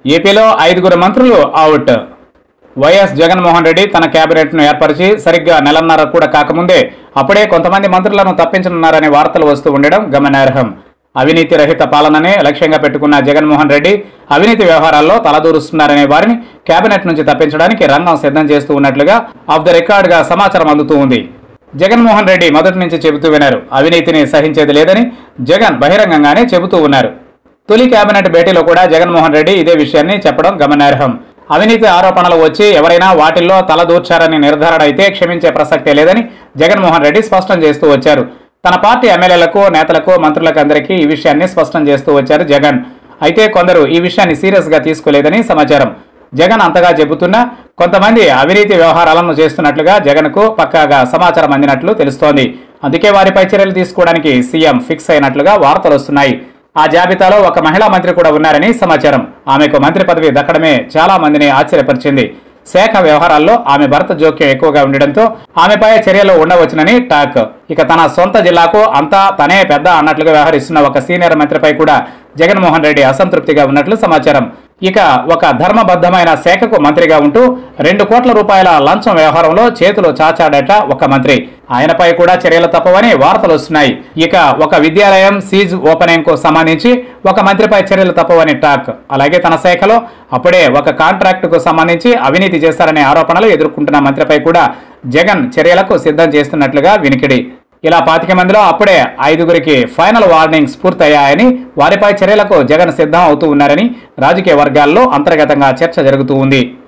ఏపీలో ఐదుగురు మంత్రులు అవుట్ వైఎస్ జగన్మోహన్ రెడ్డి తన కేబినెట్ను ఏర్పరిచి సరిగ్గా నెలన్నర కూడా కాకముందే అప్పుడే కొంతమంది మంత్రులను తప్పించనున్నారనే వార్తలు వస్తూ ఉండడం గమనార్హం అవినీతి రహిత పాలననే లక్ష్యంగా పెట్టుకున్న జగన్మోహన్ రెడ్డి అవినీతి వ్యవహారాల్లో తలదూరుస్తున్నారనే వారిని కేబినెట్ నుంచి తప్పించడానికి రంగం సిద్ధం చేస్తూ ఉన్నట్లుగా ఆఫ్ ద రికార్డ్గా సమాచారం అందుతూ ఉంది జగన్మోహన్ రెడ్డి మొదటి నుంచి చెబుతూ వినారు అవినీతిని సహించేది లేదని జగన్ బహిరంగంగానే చెబుతూ ఉన్నారు తొలి కేబినెట్ భేటీలో కూడా జగన్మోహన్ రెడ్డి ఇదే విషయాన్ని చెప్పడం గమనార్హం అవినీతి ఆరోపణలు వచ్చి ఎవరైనా వాటిల్లో తలదూర్చారని నిర్ధారణ అయితే క్షమించే ప్రసక్తే లేదని జగన్మోహన్ రెడ్డి స్పష్టం చేస్తూ వచ్చారు తన పార్టీ ఎమ్మెల్యేలకు నేతలకు మంత్రులకు అందరికీ ఈ విషయాన్ని స్పష్టం చేస్తూ వచ్చారు జగన్ అయితే కొందరు ఈ విషయాన్ని సీరియస్ గా తీసుకోలేదని సమాచారం జగన్ అంతగా చెబుతున్నా కొంతమంది అవినీతి వ్యవహారాలను చేస్తున్నట్లుగా జగన్కు పక్కాగా సమాచారం అందినట్లు తెలుస్తోంది అందుకే వారిపై చర్యలు తీసుకోవడానికి సీఎం ఫిక్స్ అయినట్లుగా వార్తలు వస్తున్నాయి ఆ జాబితాలో ఒక మహిళా మంత్రి కూడా ఉన్నారని సమాచారం ఆమెకు మంత్రి పదవి దక్కడమే చాలా మందిని ఆశ్చర్యపరిచింది శాఖ వ్యవహారాల్లో ఆమె భర్త జోక్యం ఎక్కువగా ఉండడంతో ఆమెపై చర్యలు ఉండవచ్చునని టాక్ ఇక తన సొంత జిల్లాకు అంతా తనే పెద్ద అన్నట్లుగా వ్యవహరిస్తున్న ఒక సీనియర్ మంత్రిపై కూడా జగన్మోహన్ రెడ్డి అసంతృప్తిగా ఉన్నట్లు సమాచారం ఇక ఒక ధర్మబద్ధమైన శాఖకు మంత్రిగా ఉంటూ రెండు కోట్ల రూపాయల లంచం వ్యవహారంలో చేతులు చాచాడట ఒక మంత్రి ఆయనపై కూడా చర్యలు తప్పవని వార్తలు వస్తున్నాయి ఇక ఒక విద్యాలయం సీజ్ ఓపెనింగ్ కు సంబంధించి ఒక మంత్రిపై చర్యలు తప్పవని టాక్ అలాగే తన శాఖలో అప్పుడే ఒక కాంట్రాక్టుకు సంబంధించి అవినీతి చేశారనే ఆరోపణలు ఎదుర్కొంటున్న మంత్రిపై కూడా జగన్ చర్యలకు సిద్ధం చేస్తున్నట్లుగా వినికిడి ఇలా పాతిక మందిలో అప్పుడే ఐదుగురికి ఫైనల్ వార్నింగ్స్ పూర్తయ్యాయని వారిపై చర్యలకు జగన్ సిద్ధం అవుతూ ఉన్నారని రాజకీయ వర్గాల్లో అంతర్గతంగా చర్చ జరుగుతూ ఉంది